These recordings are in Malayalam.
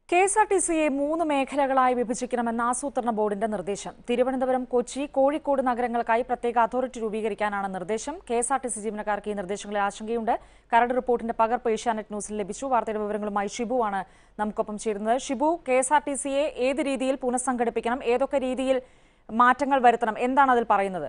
കെ എസ് ആർ ടി സിയെ മൂന്ന് മേഖലകളായി വിഭജിക്കണമെന്ന ആസൂത്രണ ബോർഡിന്റെ നിർദ്ദേശം തിരുവനന്തപുരം കൊച്ചി കോഴിക്കോട് നഗരങ്ങൾക്കായി പ്രത്യേക അതോറിറ്റി രൂപീകരിക്കാനാണ് നിർദ്ദേശം K S R T C ജീവനക്കാർക്ക് ഈ നിർദ്ദേശങ്ങളിൽ ആശങ്കയുണ്ട് കരട് റിപ്പോർട്ടിന്റെ പകർപ്പ് ഏഷ്യാനെറ്റ് ന്യൂസിൽ ലഭിച്ചു വാർത്തയുടെ വിവരങ്ങളുമായി ഷിബു ആണ് നമുക്കൊപ്പം ചേരുന്നത് Shibu K S R T സിയെ ഏത് രീതിയിൽ പുനഃസംഘടിപ്പിക്കണം ഏതൊക്കെ രീതിയിൽ മാറ്റങ്ങൾ വരുത്തണം എന്താണ് അതിൽ പറയുന്നത്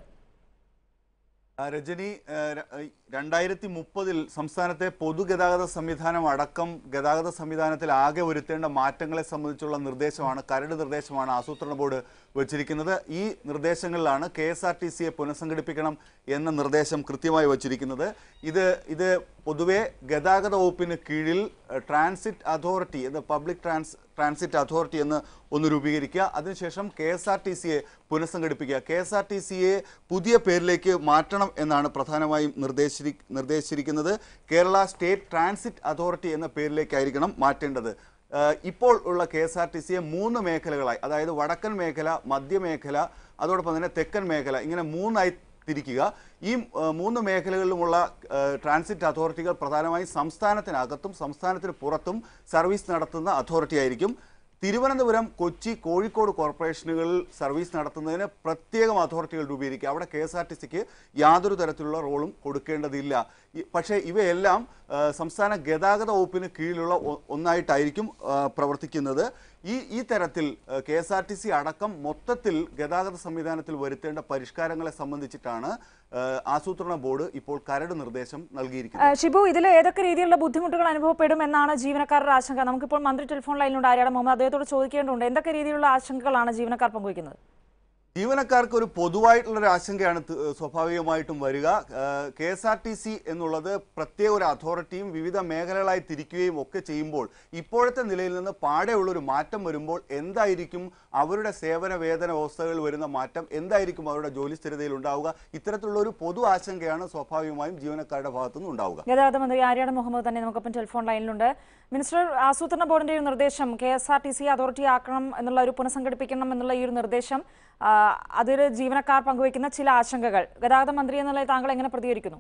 ആ, രജനി ആ, ര- ഈ രണ്ടായിരത്തി മുപ്പതിൽ സംസ്ഥാനത്തെ പൊതുഗതാഗത സംവിധാനം അടക്കം ഗതാഗത സംവിധാനത്തിൽ ആകെ വരുത്തേണ്ട മാറ്റങ്ങളെ സംബന്ധിച്ചുള്ള നിർദ്ദേശമാണ് കരട് നിർദ്ദേശമാണ് ആസൂത്രണ ബോർഡ് വച്ചിരിക്കുന്നത് ഈ നിർദ്ദേശങ്ങളിലാണ് കെ എസ് ആർ ടി സിയെ പുനഃസംഘടിപ്പിക്കണം എന്ന നിർദ്ദേശം കൃത്യമായി വച്ചിരിക്കുന്നത് ഇത് ഇത് പൊതുവെ ഗതാഗത വകുപ്പിന് കീഴിൽ ഏഹ്, ട്രാൻസിറ്റ് അതോറിറ്റി എന്ന് പബ്ലിക് ട്രാൻസ് ട്രാൻസിറ്റ് അതോറിറ്റി എന്ന് ഒന്ന് രൂപീകരിക്കുക അതിനുശേഷം കെ എസ് ആർ ടി സിയെ പുനഃസംഘടിപ്പിക്കുക കെ എസ് ആർ ടി സിയെ പുതിയ പേരിലേക്ക് മാറ്റണം എന്നാണ് പ്രധാനമായും നിർദ്ദേശിരി നിർദ്ദേശിച്ചിരിക്കുന്നത് കേരള സ്റ്റേറ്റ് ട്രാൻസിറ്റ് അതോറിറ്റി എന്ന പേരിലേക്കായിരിക്കണം മാറ്റേണ്ടത് ഏഹ് ഇപ്പോൾ ഉള്ള കെ എസ് ആർ ടി സിയെ മൂന്ന് മേഖലകളായി അതായത് വടക്കൻ മേഖല മധ്യമേഖല അതോടൊപ്പം തന്നെ തെക്കൻ മേഖല ഇങ്ങനെ മൂന്നായി തിരിക്കുക ഈ ഏഹ്, മൂന്ന് മേഖലകളിലുമുള്ള ഏഹ്, ട്രാൻസിറ്റ് അതോറിറ്റികൾ പ്രധാനമായും സംസ്ഥാനത്തിനകത്തും സംസ്ഥാനത്തിന് പുറത്തും സർവീസ് നടത്തുന്ന അതോറിറ്റി ആയിരിക്കും തിരുവനന്തപുരം കൊച്ചി കോഴിക്കോട് കോർപ്പറേഷനുകളിൽ സർവീസ് നടത്തുന്നതിന് പ്രത്യേകം അതോറിറ്റികൾ രൂപീകരിക്കുക അവിടെ കെ എസ് ആർ ടി സിക്ക് യാതൊരു തരത്തിലുള്ള റോളും കൊടുക്കേണ്ടതില്ല ഈ- പക്ഷേ ഇവയെല്ലാം ആ, സംസ്ഥാന ഗതാഗത വകുപ്പിന് കീഴിലുള്ള ഒ- ഒന്നായിട്ടായിരിക്കും ആ, പ്രവർത്തിക്കുന്നത് ഈ ഈ തരത്തിൽ K S R T C അടക്കം മൊത്തത്തിൽ ഗതാഗത സംവിധാനത്തിൽ വരുത്തേണ്ട പരിഷ്കാരങ്ങളെ സംബന്ധിച്ചിട്ടാണ് ആ, ആസൂത്രണ ബോർഡ് ഇപ്പോൾ കരട് നിർദ്ദേശം നൽകിയിരിക്കുന്നത് ഏഹ് ഷിബു ഇതിൽ ഏതൊക്കെ രീതിയിലുള്ള ബുദ്ധിമുട്ടുകൾ അനുഭവപ്പെടും എന്നാണ് ജീവനക്കാരുടെ ആശങ്ക നമുക്കിപ്പോൾ മന്ത്രി ടെലിഫോൺ ലൈനിലുണ്ട് ആര്യാടൻ മുഹമ്മദ് അദ്ദേഹത്തോട് ചോദിക്കേണ്ടതുണ്ട് എന്തൊക്കെ രീതിയിലുള്ള ആശങ്കകളാണ് ജീവനക്കാർ പങ്കുവയ്ക്കുന്നത് ജീവനക്കാർക്ക് ഒരു പൊതുവായിട്ടുള്ള ഒരു ആശങ്കയാണ് ത- സ്വാഭാവികമായിട്ടും വരിക K S R T C എന്നുള്ളത് പ്രത്യേക ഒരു അതോറിറ്റിയും വിവിധ മേഖലകളായി തിരിക്കുകയും ഒക്കെ ചെയ്യുമ്പോൾ ഇപ്പോഴത്തെ നിലയിൽ നിന്ന് പാടെയുള്ള ഒരു മാറ്റം വരുമ്പോൾ എന്തായിരിക്കും അവരുടെ സേവന വേതന വ്യവസ്ഥകളിൽ വരുന്ന മാറ്റം എന്തായിരിക്കും അവരുടെ ജോലി സ്ഥിരതയിൽ ഉണ്ടാവുക ഇത്തരത്തിലുള്ള ഒരു പൊതു ആശങ്കയാണ് സ്വാഭാവികമായും ജീവനക്കാരുടെ ഭാഗത്തുനിന്ന് ഉണ്ടാവുക ഗതാഗത മന്ത്രി ആര്യാടൻ മുഹമ്മദ് തന്നെ നമുക്കൊപ്പം ടെലിഫോൺ ലൈനിലുണ്ട് മിനിസ്റ്റർ ആസൂത്രണ ബോർഡിന്റെ ഒരു നിർദ്ദേശം K S R T C authority ആക്കണം എന്നുള്ള ഒരു പുനഃസംഘടിപ്പിക്കണം എന്നുള്ള ഈ ഒരു നിർദ്ദേശം ആ, അതിൽ ജീവനക്കാർ പങ്കുവയ്ക്കുന്ന ചില ആശങ്കകൾ ഗതാഗത മന്ത്രി എന്നുള്ള താങ്കൾ എങ്ങനെ പ്രതികരിക്കുന്നു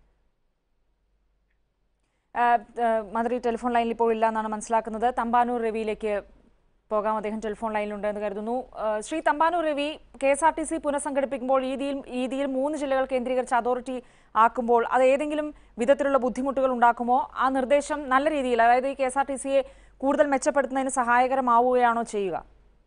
ആ, ആ, മന്ത്രി ടെലിഫോൺ ലൈനിൽ ഇപ്പോൾ ഇല്ല എന്നാണ് മനസ്സിലാക്കുന്നത് തമ്പാനൂർ രവിയിലേക്ക് പോകാം അദ്ദേഹം ടെലിഫോൺ ലൈനിലുണ്ട് എന്ന് കരുതുന്നു ആ, Shri Thampanoor Ravi K S R T C പുനഃസംഘടിപ്പിക്കുമ്പോൾ രീതിയിൽ രീതിയിൽ മൂന്ന് ജില്ലകൾ കേന്ദ്രീകരിച്ച് അതോറിറ്റി ആക്കുമ്പോൾ അത് ഏതെങ്കിലും വിധത്തിലുള്ള ബുദ്ധിമുട്ടുകൾ ഉണ്ടാക്കുമോ ആ നിർദ്ദേശം നല്ല രീതിയിൽ അതായത് ഈ കെ എസ് ആർ ടി സിയെ കൂടുതൽ മെച്ചപ്പെടുത്തുന്നതിന് സഹായകരമാവുകയാണോ ചെയ്യുക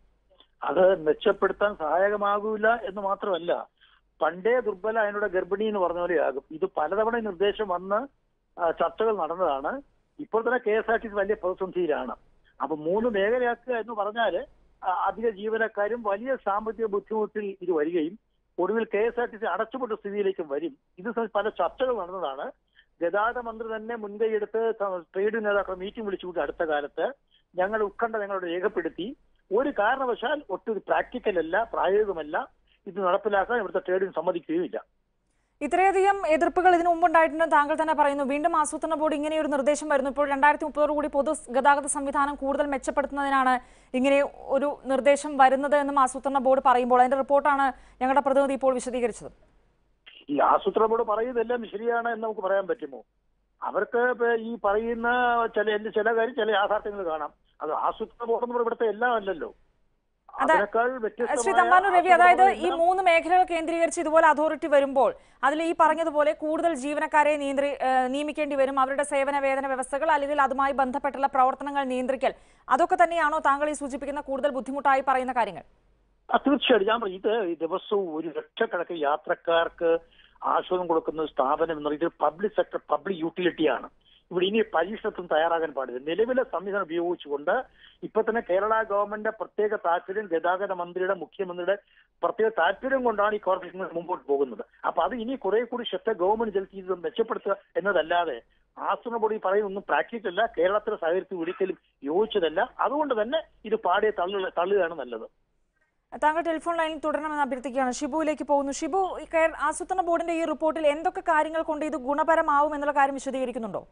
അത് മെച്ചപ്പെടുത്താൻ സഹായകമാകൂല എന്ന് മാത്രമല്ല പണ്ടേ ദുർബല അതിനോട് ഗർഭിണി എന്ന് പറഞ്ഞ പോലെയാകും ഇത് പലതവണ ഈ നിർദ്ദേശം വന്ന് ആ, ചർച്ചകൾ നടന്നതാണ് ഇപ്പോൾ തന്നെ K S R T C വലിയ പ്രതിസന്ധിയിലാണ് അപ്പൊ മൂന്ന് മേഖലയാക്കുക എന്ന് പറഞ്ഞാല് ആ, അധിക ജീവനക്കാരും വലിയ സാമ്പത്തിക ബുദ്ധിമുട്ടിൽ ഇത് വരികയും ഒടുവിൽ K S R T C അടച്ചുപെട്ട സ്ഥിതിയിലേക്കും വരും ഇത് സംബന്ധിച്ച് പല ചർച്ചകൾ നടന്നതാണ് ഗതാഗത മന്ത്രി തന്നെ മുൻകൈയെടുത്ത് ത- ട്രേഡ് നേതാക്കളെ മീറ്റിംഗ് വിളിച്ചുകൂട്ടി അടുത്ത കാലത്ത് ഞങ്ങൾ ഉത്കണ്ഠ ഞങ്ങളോട് രേഖപ്പെടുത്തി ഒരു കാരണവശാൽ ഒട്ടും പ്രാക്ടിക്കൽ അല്ല പ്രായോഗികമല്ല ഇത് നടപ്പിലാക്കാൻ ഇവിടുത്തെ ട്രേഡിന് സമ്മതിക്കുകയുമില്ല ഇത്രയധികം എതിർപ്പുകൾ ഇതിനു മുമ്പുണ്ടായിട്ടുണ്ടെന്ന് താങ്കൾ തന്നെ പറയുന്നു വീണ്ടും ആസൂത്രണ ബോർഡ് ഇങ്ങനെ ഒരു നിർദ്ദേശം വരുന്നു ഇപ്പോൾ രണ്ടായിരത്തി മുപ്പതോടുകൂടി പൊതു ഗതാഗത സംവിധാനം കൂടുതൽ മെച്ചപ്പെടുത്തുന്നതിനാണ് ഇങ്ങനെ ഒരു നിർദ്ദേശം വരുന്നത് എന്നും ആസൂത്രണ ബോർഡ് പറയുമ്പോൾ അതിന്റെ റിപ്പോർട്ടാണ് ഞങ്ങളുടെ പ്രതിനിധി ഇപ്പോൾ വിശദീകരിച്ചത് ഈ ആസൂത്രണ ബോർഡ് പറയുന്നതെല്ലാം ശരിയാണ് എന്ന് നമുക്ക് പറയാൻ പറ്റുമോ അവർക്ക് ഇപ്പൊ ഈ പറയുന്ന ചില ചില കാര്യം ചില യാഥാർത്ഥ്യങ്ങൾ കാണാം അത് ആസൂത്രണ ബോർഡ് എന്ന് പറയുന്നത് ഇവിടുത്തെ എല്ലാം അല്ലല്ലോ അതെ. അതിനേക്കാൾ ശ്രീ വ്യത്യസ്തമായ തമ്പാനൂർ രവി ആസൂത്രണ അതായത് ബോർഡ് ഈ എല്ലാം- മൂന്ന് മേഖലകൾ കേന്ദ്രീകരിച്ച് ഇതുപോലെ അതോറിറ്റി വരുമ്പോൾ അതിൽ ഈ പറഞ്ഞതുപോലെ കൂടുതൽ ജീവനക്കാരെ നിയന്ത്രി ഏഹ് നിയമിക്കേണ്ടി വരും അവരുടെ സേവന വേതന വ്യവസ്ഥകൾ അല്ലെങ്കിൽ അതുമായി ബന്ധപ്പെട്ടുള്ള പ്രവർത്തനങ്ങൾ നിയന്ത്രിക്കൽ അതൊക്കെ തന്നെയാണോ താങ്കൾ ഈ സൂചിപ്പിക്കുന്ന കൂടുതൽ ബുദ്ധിമുട്ടായി പറയുന്ന കാര്യങ്ങൾ ആ, തീർച്ചയായിട്ടും ഞാൻ പറയും, ഇത് ഈ ദിവസവും ഒരു ലക്ഷക്കണക്കിന് യാത്രക്കാർക്ക് ആശ്വാസം കൊടുക്കുന്ന ഒരു സ്ഥാപനം എന്ന് പറയുന്നത് പബ്ലിക് സെക്ടർ പബ്ലിക് യൂട്ടിലിറ്റിയാണ് ഇവിടെ ഇനി പരീക്ഷണത്തിന് തയ്യാറാകാൻ പാടില്ല നിലവിലെ സംവിധാനം ഉപയോഗിച്ചുകൊണ്ട് ഇപ്പൊ തന്നെ കേരള ഗവൺമെന്റിന്റെ പ്രത്യേക താല്പര്യം ഗതാഗത മന്ത്രിയുടെ മുഖ്യമന്ത്രിയുടെ പ്രത്യേക താല്പര്യം കൊണ്ടാണ് ഈ കോർപ്പറേഷൻ മുമ്പോട്ട് പോകുന്നത് അപ്പൊ അത് ഇനി കുറെ കൂടി ശ്രദ്ധ ഗവൺമെന്റ് ചെലുത്തി ഇത് മെച്ചപ്പെടുത്തുക എന്നതല്ലാതെ ആസൂത്രണ ബോർഡ് ഈ പറയുന്നൊന്നും പ്രാക്ടിക്കൽ അല്ല കേരളത്തിലെ സാഹചര്യത്തിൽ ഒരിക്കലും യോജിച്ചതല്ല അതുകൊണ്ട് തന്നെ ഇത് പാടെ തള്ളു തള്ളുകയാണ് നല്ലത് താങ്കൾ ടെലിഫോൺ ലൈനിൽ തുടരണമെന്ന് അഭ്യർത്ഥിക്കുകയാണ് ഷിബുവിലേക്ക് പോകുന്നു ഷിബു ഈ കേ- ആസൂത്രണ ബോർഡിന്റെ ഈ റിപ്പോർട്ടിൽ എന്തൊക്കെ കാര്യങ്ങൾ കൊണ്ട് ഇത് ഗുണപരമാവും എന്നുള്ള കാര്യം വിശദീകരിക്കുന്നുണ്ടോ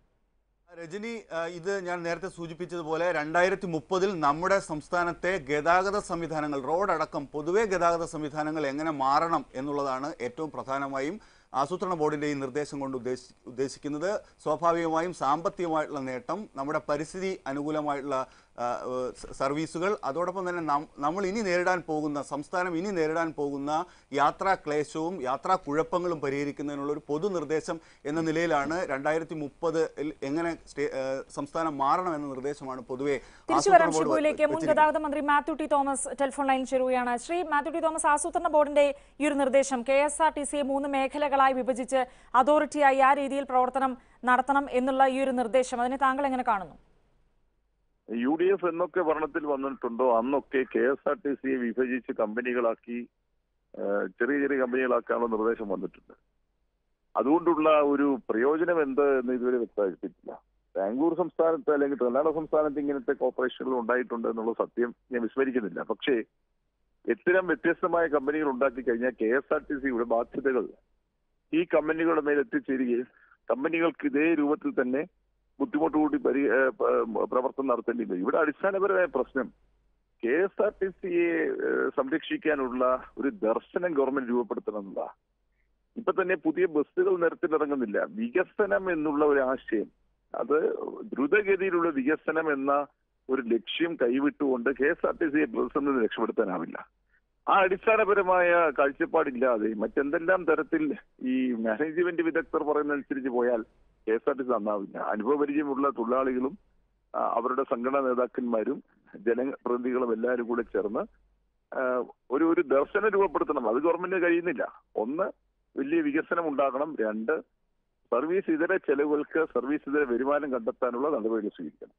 രജനി ആ, ഇത് ഞാൻ നേരത്തെ സൂചിപ്പിച്ചതുപോലെ രണ്ടായിരത്തി മുപ്പതിൽ നമ്മുടെ സംസ്ഥാനത്തെ ഗതാഗത സംവിധാനങ്ങൾ റോഡ് അടക്കം പൊതുവെ ഗതാഗത സംവിധാനങ്ങൾ എങ്ങനെ മാറണം എന്നുള്ളതാണ് ഏറ്റവും പ്രധാനമായും ആസൂത്രണ ബോർഡിന്റെ ഈ നിർദ്ദേശം കൊണ്ട് ഉദ്ദേശി ഉദ്ദേശിക്കുന്നത് സ്വാഭാവികമായും സാമ്പത്തികമായിട്ടുള്ള നേട്ടം നമ്മുടെ പരിസ്ഥിതി അനുകൂലമായിട്ടുള്ള ആ, ഏഹ്, സ- സർവീസുകൾ അതോടൊപ്പം തന്നെ നം- നമ്മൾ ഇനി നേരിടാൻ പോകുന്ന സംസ്ഥാനം ഇനി നേരിടാൻ പോകുന്ന യാത്രാ ക്ലേശവും യാത്രാ കുഴപ്പങ്ങളും പരിഹരിക്കുന്നതിനുള്ള ഒരു പൊതു നിർദ്ദേശം എന്ന നിലയിലാണ് രണ്ടായിരത്തി മുപ്പതിൽ എങ്ങനെ സ്റ്റേ- ഏഹ്, സംസ്ഥാനം മാറണം എന്ന നിർദ്ദേശമാണ് പൊതുവെ തിരിച്ചു ആസൂത്രണ വരാം ബോർഡ് ഷിബുവിലേക്ക് മുൻ വെച്ചിരിക്കുന്നത്. ഗതാഗത മന്ത്രി Mathew T Thomas telephone line ചേരുകയാണ് ശ്രീ മാത്യു ടി തോമസ് ആസൂത്രണ ബോർഡിന്റെ ഈ ഒരു നിർദ്ദേശം കെ എസ് ആർ ടി സിയെ മൂന്ന് മേഖലകളായി വിഭജിച്ച് അതോറിറ്റിയായി ആ രീതിയിൽ പ്രവർത്തനം നടത്തണം എന്നുള്ള ഈ ഒരു നിർദ്ദേശം അതിനെ താങ്കൾ എങ്ങനെ കാണുന്നു യു ഡി എഫ് എന്നൊക്കെ ഭരണത്തിൽ വന്നിട്ടുണ്ടോ അന്നൊക്കെ കെ എസ് ആർ ടി സിയെ വിഭജിച്ച് കമ്പനികളാക്കി ആ, ചെറിയ ചെറിയ കമ്പനികളാക്കാനുള്ള നിർദ്ദേശം വന്നിട്ടുണ്ട് അതുകൊണ്ടുള്ള ഒരു പ്രയോജനം എന്ത് എന്ന് ഇതുവരെ വ്യക്തമാക്കിയിട്ടില്ല ബാംഗ്ലൂർ സംസ്ഥാനത്ത് അല്ലെങ്കിൽ കർണാടക സംസ്ഥാനത്ത് ഇങ്ങനത്തെ കോർപ്പറേഷനുകൾ ഉണ്ടായിട്ടുണ്ട് എന്നുള്ള സത്യം ഞാൻ വിസ്മരിക്കുന്നില്ല പക്ഷേ ഇത്തരം വ്യത്യസ്തമായ കമ്പനികൾ ഉണ്ടാക്കി കഴിഞ്ഞാൽ കെ എസ് ആർ ടി സിയുടെ ബാധ്യതകൾ ഈ കമ്പനികളുടെ മേൽ എത്തിച്ചേരുകയും കമ്പനികൾക്ക് ഇതേ രൂപത്തിൽ തന്നെ ബുദ്ധിമുട്ട് കൂടി പരി ഏഹ് പ- ഏഹ് പ്രവർത്തനം നടത്തേണ്ടി വരും ഇവിടെ അടിസ്ഥാനപരമായ പ്രശ്നം കെ എസ് ആർ ടി സിയെ സംരക്ഷിക്കാനുള്ള ഒരു ദർശനം ഗവൺമെന്റ് രൂപപ്പെടുത്തണം എന്നുള്ള ഇപ്പൊ തന്നെ പുതിയ ബസ്സുകൾ നിരത്തിലിറങ്ങുന്നില്ല വികസനം എന്നുള്ള ഒരു ആശയം അത് ദ്രുതഗതിയിലുള്ള വികസനം എന്ന ഒരു ലക്ഷ്യം കൈവിട്ടുകൊണ്ട് കെ എസ് ആർ ടി സിയെ പ്രതിസന്ധി നിന്ന് രക്ഷപ്പെടുത്താനാവില്ല ആ അടിസ്ഥാനപരമായ കാഴ്ചപ്പാടില്ലാതെ മറ്റെന്തെല്ലാം തരത്തിൽ ഈ മാനേജ്മെന്റ് വിദഗ്ധർ പറയുന്നതനുസരിച്ച് പോയാൽ K S R T C നന്നാവില്ല അനുഭവപരിചയമുള്ള തൊഴിലാളികളും ആ, അവരുടെ സംഘടനാ നേതാക്കന്മാരും ജനപ്രതിനിധികളും എല്ലാവരും കൂടെ ചേർന്ന് ആ, ഒരു ഒരു ദർശനം രൂപപ്പെടുത്തണം അത് ഗവൺമെന്റിന് കഴിയുന്നില്ല ഒന്ന് വലിയ വികസനം ഉണ്ടാകണം രണ്ട് സർവീസ് ഇതര ചെലവുകൾക്ക് സർവീസ് ഇതര വരുമാനം കണ്ടെത്താനുള്ള നടപടികൾ സ്വീകരിക്കണം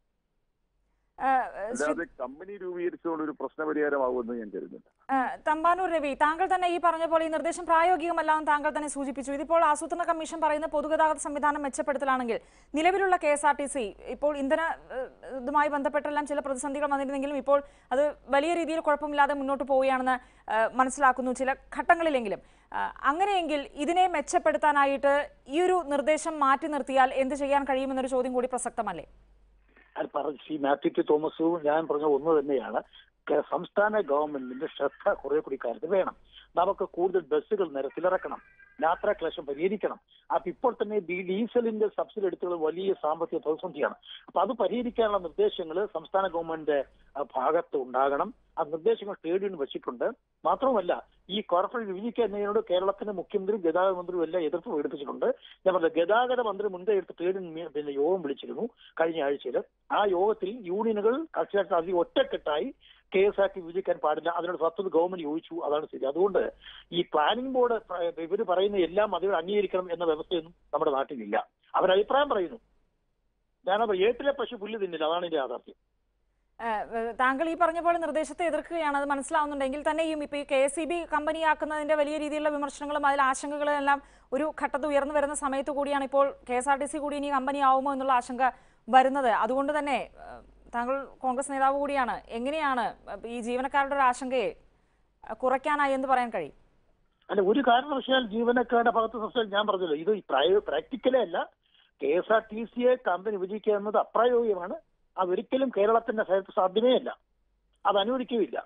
ആ, ശ്രീ അല്ലാതെ കമ്പനി രൂപീകരിച്ചുകൊണ്ട് ഒരു പ്രശ്നപരിഹാരമാകുമെന്ന് ഞാൻ കരുതുന്നില്ല ആ, തമ്പാനൂർ രവി താങ്കൾ തന്നെ ഈ പറഞ്ഞ പോലെ ഈ നിർദ്ദേശം പ്രായോഗികമല്ലാന്ന് താങ്കൾ തന്നെ സൂചിപ്പിച്ചു ഇതിപ്പോൾ ആസൂത്രണ കമ്മീഷൻ പറയുന്ന പൊതുഗതാഗത സംവിധാനം മെച്ചപ്പെടുത്തലാണെങ്കിൽ നിലവിലുള്ള K S R T C ഇപ്പോൾ ഇന്ധന ഏഹ്, ഇതുമായി ബന്ധപ്പെട്ടെല്ലാം ചില പ്രതിസന്ധികൾ വന്നിരുന്നെങ്കിലും ഇപ്പോൾ അത് വലിയ രീതിയിൽ കുഴപ്പമില്ലാതെ മുന്നോട്ട് പോവുകയാണെന്ന് ഏഹ്, മനസ്സിലാക്കുന്നു ചില ഘട്ടങ്ങളിലെങ്കിലും ആ, അങ്ങനെയെങ്കിൽ ഇതിനെ മെച്ചപ്പെടുത്താനായിട്ട് ഈ ഒരു നിർദ്ദേശം മാറ്റി നിർത്തിയാൽ എന്ത് ചെയ്യാൻ കഴിയുമെന്നൊരു ചോദ്യം കൂടി പ്രസക്തമല്ലേ അത് പറഞ്ഞ ശ്രീ മാത്യു ടി തോമസും ഞാൻ പറഞ്ഞ ഒന്ന് തന്നെയാണ് കേ- സംസ്ഥാന ഗവൺമെന്റിന്റെ ശ്രദ്ധ കുറെ കൂടി കാര്യത്തിൽ വേണം നമുക്ക് കൂടുതൽ ബസ്സുകൾ നിരത്തിലിറക്കണം യാത്രാ ക്ലേശം പരിഹരിക്കണം അപ്പൊ ഇപ്പോൾ തന്നെ ഈ ഡീസലിന്റെ സബ്സിഡി എടുത്തുള്ള വലിയ സാമ്പത്തിക പ്രതിസന്ധിയാണ് അപ്പൊ അത് പരിഹരിക്കാനുള്ള നിർദ്ദേശങ്ങൾ സംസ്ഥാന ഗവൺമെന്റ് ആ, ഭാഗത്ത് ഉണ്ടാകണം ആ നിർദ്ദേശങ്ങൾ ട്രേഡ് യൂണിയൻ വെച്ചിട്ടുണ്ട് മാത്രവുമല്ല ഈ കോർപ്പറേറ്റ് വിഭജിക്കുന്നതിനോട് കേരളത്തിന്റെ മുഖ്യമന്ത്രിയും ഗതാഗത മന്ത്രിയും എല്ലാം എതിർപ്പ് പ്രകടിപ്പിച്ചിട്ടുണ്ട് ഞാൻ പറഞ്ഞ ഗതാഗത മന്ത്രി മുൻകൈ എടുത്ത് ട്രേഡ് യൂണിയൻ മീ- പിന്നെ യോഗം വിളിച്ചിരുന്നു കഴിഞ്ഞ ആഴ്ചയിൽ ആ യോഗത്തിൽ യൂണിയനുകൾ കർഷകർക്ക് അധികം ഒറ്റക്കെട്ടായി കെ എസ് ആർ ടി വിഭജിക്കാൻ പാടില്ല അതിനോട് സത്വത് ഗവൺമെന്റ് യോജിച്ചു അതാണ് ശരി അതുകൊണ്ട് ഈ പ്ലാനിംഗ് ബോർഡ് ഇവർ പറയുന്ന എല്ലാം അതിൽ അംഗീകരിക്കണം എന്ന വ്യവസ്ഥയൊന്നും നമ്മുടെ നാട്ടിലില്ല അവർ അഭിപ്രായം പറയുന്നു ഞാനത് ഏട്ടിലെ പശു പുല്ല് തിന്നില്ല അതാണ് എന്റെ യാഥാർത്ഥ്യം ഏഹ് ഏഹ് താങ്കൾ ഈ പറഞ്ഞ പോലെ നിർദ്ദേശത്തെ എതിർക്കുകയാണ് അത് മനസ്സിലാവുന്നുണ്ടെങ്കിൽ തന്നെയും ഇപ്പോൾ ഈ കെ എസ് ഇ ബി കമ്പനിയാക്കുന്നതിന്റെ വലിയ രീതിയിലുള്ള വിമർശനങ്ങളും അതിൽ ആശങ്കകളും എല്ലാം ഒരു ഘട്ടത്തിൽ ഉയർന്നു വരുന്ന സമയത്ത് കൂടിയാണ് ഇപ്പോൾ K S R T C കൂടി ഇനി കമ്പനി ആവുമോ എന്നുള്ള ആശങ്ക വരുന്നത് അതുകൊണ്ട് തന്നെ ഏഹ് താങ്കൾ കോൺഗ്രസ് നേതാവ് കൂടിയാണ് എങ്ങനെയാണ് ഈ ജീവനക്കാരുടെ ഒരു ആശങ്കയെ ഏഹ് കുറയ്ക്കാനായി എന്ന് പറയാൻ കഴിയും അല്ല ഒരു കാരണവശാൽ ജീവനക്കാരുടെ ഭാഗത്ത് സംസ്ഥാനം ഞാൻ പറഞ്ഞല്ലോ ഇത് പ്രാക്ടിക്കലേ അല്ല കെ എസ് ആർ ടി സിയെ കമ്പനി വിഭജിക്കുക എന്നത് അപ്രായോഗികമാണ് അതൊരിക്കലും കേരളത്തിന്റെ സ്ഥലത്ത് സാധ്യമേ അല്ല അത് അനുവദിക്കുകയില്ല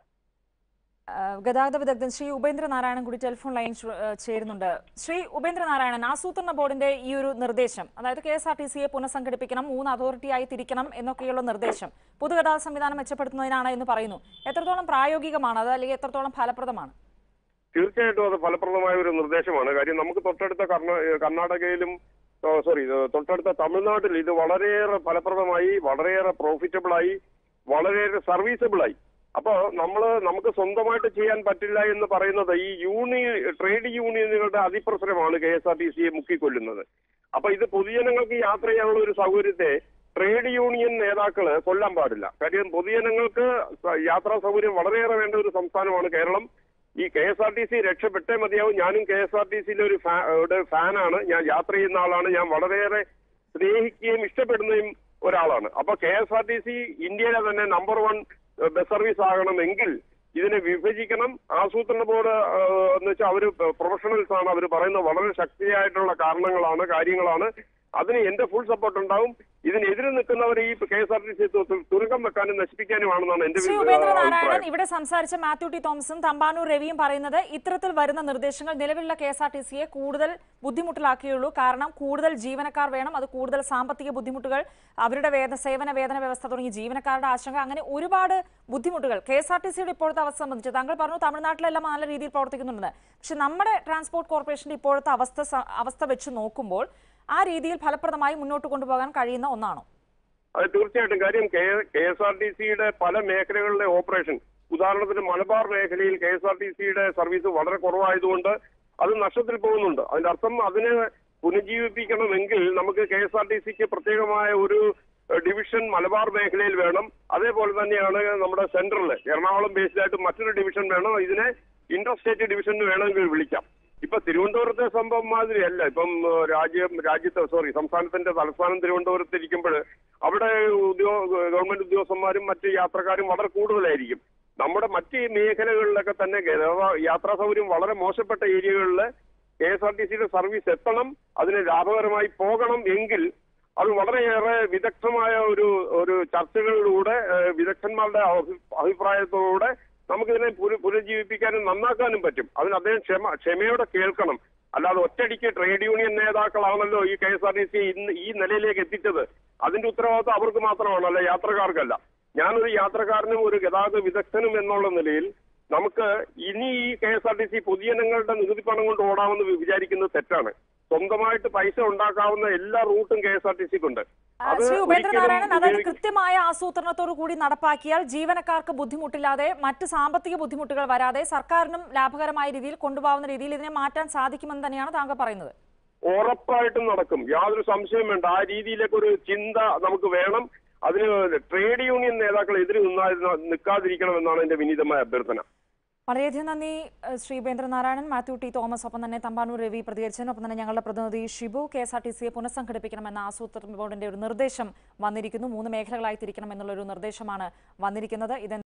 ഏഹ് ഗതാഗത വിദഗ്ധൻ ശ്രീ ഉപേന്ദ്ര നാരായണൻ കൂടി ടെലിഫോൺ ലൈൻ ശ്ര- ഏഹ് ചേരുന്നുണ്ട് ശ്രീ ഉപേന്ദ്ര നാരായണൻ ആസൂത്രണ ബോർഡിന്റെ ഈ ഒരു നിർദ്ദേശം അതായത് കെ എസ് ആർ ടി സിയെ പുനഃസംഘടിപ്പിക്കണം മൂന്ന് അതോറിറ്റിയായി തിരിക്കണം എന്നൊക്കെയുള്ള നിർദ്ദേശം പൊതുഗതാഗത സംവിധാനം മെച്ചപ്പെടുത്തുന്നതിനാണ് എന്ന് പറയുന്നു എത്രത്തോളം പ്രായോഗികമാണ് അത് അല്ലെങ്കിൽ എത്രത്തോളം ഫലപ്രദമാണ് തീർച്ചയായിട്ടും അത് ഫലപ്രദമായ ഒരു നിർദ്ദേശമാണ് കാര്യം നമുക്ക് തൊട്ടടുത്ത കർണ- ഏഹ് കർണാടകയിലും സോറി തൊട്ടടുത്ത തമിഴ്നാട്ടിൽ ഇത് വളരെയേറെ ഫലപ്രദമായി വളരെയേറെ പ്രോഫിറ്റബിൾ ആയി വളരെയേറെ സർവീസബിൾ ആയി അപ്പോ നമ്മൾ നമുക്ക് സ്വന്തമായിട്ട് ചെയ്യാൻ പറ്റില്ല എന്ന് പറയുന്നത് ഈ യൂണിയൻ ട്രേഡ് യൂണിയനുകളുടെ അതിപ്രസരമാണ് കെ എസ് ആർ ടി സിയെ മുക്കിക്കൊല്ലുന്നത് അപ്പൊ ഇത് പൊതുജനങ്ങൾക്ക് യാത്ര ചെയ്യാനുള്ള ഒരു സൗകര്യത്തെ ട്രേഡ് യൂണിയൻ നേതാക്കള് കൊല്ലാൻ പാടില്ല കാര്യം പൊതുജനങ്ങൾക്ക് സ- യാത്രാ സൗകര്യം വളരെയേറെ വേണ്ട ഒരു സംസ്ഥാനമാണ് കേരളം ഈ K S R T C രക്ഷപ്പെട്ടേ മതിയാവും ഞാനും കെ എസ് ആർ ടി സിയിലെ ഒരു ഫാ- ഒരു ഫാനാണ് ഞാൻ യാത്ര ചെയ്യുന്ന ആളാണ് ഞാൻ വളരെയേറെ സ്നേഹിക്കുകയും ഇഷ്ടപ്പെടുന്നതും ഒരാളാണ് അപ്പൊ K S R T C ഇന്ത്യയിലെ തന്നെ നമ്പർ വൺ ബസ് സർവീസ് ആകണമെങ്കിൽ ഇതിനെ വിഭജിക്കണം ആസൂത്രണ ബോർഡ് ഏഹ്, എന്ന് വെച്ചാൽ അവര് പ്രൊഫഷണൽസ് ആണ് അവർ പറയുന്ന വളരെ ശക്തിയായിട്ടുള്ള കാരണങ്ങളാണ് കാര്യങ്ങളാണ് അതിന് എന്റെ ഫുൾ സപ്പോർട്ട് ഉണ്ടാവും ഇതിനെതിരെ നിൽക്കുന്നവർ ഈ K S R T C തുരങ്കം വെക്കാനും നശിപ്പിക്കാനുമാണെന്നാണ് എന്റെ ശ്രീ വി- ഉപേന്ദ്ര നാരായണൻ അഭിപ്രായം ഇവിടെ സംസാരിച്ച മാത്യു ടി തോമസും തമ്പാനൂർ രവിയും പറയുന്നത് ഇത്തരത്തിൽ വരുന്ന നിർദ്ദേശങ്ങൾ നിലവിലുള്ള കെ എസ് ആർ ടി സിയെ കൂടുതൽ ബുദ്ധിമുട്ടിലാക്കിയുള്ളൂ കാരണം കൂടുതൽ ജീവനക്കാർ വേണം അത് കൂടുതൽ സാമ്പത്തിക ബുദ്ധിമുട്ടുകൾ അവരുടെ വേദ സേവന വേതന വ്യവസ്ഥ തുടങ്ങി ജീവനക്കാരുടെ ആശങ്ക അങ്ങനെ ഒരുപാട് ബുദ്ധിമുട്ടുകൾ കെ എസ് ആർ ടി സിയുടെ ഇപ്പോഴത്തെ അവസ്ഥ സംബന്ധിച്ച് താങ്കൾ പറഞ്ഞു തമിഴ്നാട്ടിലെല്ലാം നല്ല രീതിയിൽ പ്രവർത്തിക്കുന്നുണ്ടെന്ന് പക്ഷെ നമ്മുടെ ട്രാൻസ്പോർട്ട് കോർപ്പറേഷന്റെ ഇപ്പോഴത്തെ അവസ്ഥ സ- അവസ്ഥ വെച്ച് നോക്കുമ്പോൾ ആ രീതിയിൽ ഫലപ്രദമായി മുന്നോട്ട് കൊണ്ടുപോകാൻ കഴിയുന്ന ഒന്നാണോ അത് തീർച്ചയായിട്ടും കാര്യം കെ എസ് ആർ ടി സിയുടെ പല മേഖലകളിലെ ഓപ്പറേഷൻ ഉദാഹരണത്തിന് മലബാർ മേഖലയിൽ കെ എസ് ആർ ടി സിയുടെ സർവീസ് വളരെ കുറവായതുകൊണ്ട് അത് നഷ്ടത്തിൽ പോകുന്നുണ്ട് അതിന്റെ അർത്ഥം അതിനെ പുനരുജ്ജീവിപ്പിക്കണമെങ്കിൽ നമുക്ക് കെ എസ് ആർ ടി സിക്ക് പ്രത്യേകമായ ഒരു ഏഹ്, ഡിവിഷൻ മലബാർ മേഖലയിൽ വേണം അതേപോലെ തന്നെയാണ് നമ്മുടെ സെൻട്രലിൽ എറണാകുളം ബേസ്ഡായിട്ട് മറ്റൊരു ഡിവിഷൻ വേണം ഇതിനെ ഇന്റർസ്റ്റേറ്റ് ഡിവിഷൻ വേണമെങ്കിൽ വിളിക്കാം ഇപ്പൊ തിരുവനന്തപുരത്തെ സംഭവം മാതിരിയല്ല ഇപ്പം ഏഹ്, രാജ്യം രാജ്യത്തെ സോറി സംസ്ഥാനത്തിന്റെ തലസ്ഥാനം തിരുവനന്തപുരത്ത് ഇരിക്കുമ്പോൾ അവിടെ ഉദ്യോ ഗവൺമെന്റ് ഉദ്യോഗസ്ഥന്മാരും മറ്റ് യാത്രക്കാരും വളരെ കൂടുതലായിരിക്കും നമ്മുടെ മറ്റ് മേഖലകളിലൊക്കെ തന്നെ ഗതാ- യാത്രാ സൗകര്യം വളരെ മോശപ്പെട്ട ഏരിയകളിൽ കെ എസ് ആർ ടി സിയുടെ സർവീസ് എത്തണം അതിന് ലാഭകരമായി പോകണം എങ്കിൽ അത് വളരെയേറെ വിദഗ്ധമായ ഒരു ഒരു ചർച്ചകളിലൂടെ ഏഹ്, വിദഗ്ധന്മാരുടെ അഭി- അഭിപ്രായത്തോടെ നമുക്കിതിനെ പുന- പുനരുജ്ജീവിപ്പിക്കാനും നന്നാക്കാനും പറ്റും അതിന് അദ്ദേഹം ക്ഷമ ക്ഷമയോടെ കേൾക്കണം അല്ലാതെ ഒറ്റയടിക്ക് ട്രേഡ് യൂണിയൻ നേതാക്കളാണല്ലോ ഈ K S R T C ഇന്ന് ഈ നിലയിലേക്ക് എത്തിച്ചത് അതിന്റെ ഉത്തരവാദിത്വം അവർക്ക് മാത്രമാണല്ലോ യാത്രക്കാർക്കല്ല ഞാനൊരു യാത്രക്കാരനും ഒരു ഗതാഗത വിദഗ്ധനും എന്നുള്ള നിലയിൽ നമുക്ക് ഇനി ഈ K S R T C പൊതുജനങ്ങളുടെ നികുതി പണം കൊണ്ട് ഓടാമെന്ന് വി- വിചാരിക്കുന്നത് തെറ്റാണ് സ്വന്തമായിട്ട് പൈസ ഉണ്ടാക്കാവുന്ന എല്ലാ റൂട്ടും കെ എസ് ആർ ടി സിക്കുണ്ട് ആ, ശ്രീ ഉപേന്ദ്രനാരായണൻ അതായത് കൃത്യമായ ആസൂത്രണത്തോടു കൂടി നടപ്പാക്കിയാൽ ജീവനക്കാർക്ക് ബുദ്ധിമുട്ടില്ലാതെ മറ്റ് സാമ്പത്തിക ബുദ്ധിമുട്ടുകൾ വരാതെ സർക്കാരിനും ലാഭകരമായ രീതിയിൽ കൊണ്ടുപോകുന്ന രീതിയിൽ ഇതിനെ മാറ്റാൻ സാധിക്കുമെന്ന് തന്നെയാണ് താങ്കൾ പറയുന്നത് ഉറപ്പായിട്ടും നടക്കും യാതൊരു സംശയം വേണ്ട ആ രീതിയിലേക്ക് ഒരു ചിന്ത നമുക്ക് വേണം അതിന് ട്രേഡ് യൂണിയൻ നേതാക്കൾ എതിര് നിന്നാ നിൽക്കാതിരിക്കണമെന്നാണ് എന്റെ വിനീതമായ അഭ്യർത്ഥന വളരെയധികം നന്ദി ഏഹ്, ശ്രീ ഉപേന്ദ്രനാരായണൻ മാത്യു ടി തോമസ് ഒപ്പം തന്നെ തമ്പാനൂർ രവി പ്രതികരിച്ചതിന് ഒപ്പം തന്നെ ഞങ്ങളുടെ പ്രതിനിധി Shibu K S R T സിയെ പുനഃസംഘടിപ്പിക്കണമെന്ന ആസൂത്രണ ബോർഡിന്റെ ഒരു നിർദ്ദേശം വന്നിരിക്കുന്നു മൂന്ന് മേഖലകളായി തിരിക്കണം എന്നുള്ളൊരു നിർദ്ദേശമാണ് വന്നിരിക്കുന്നത് ഇത്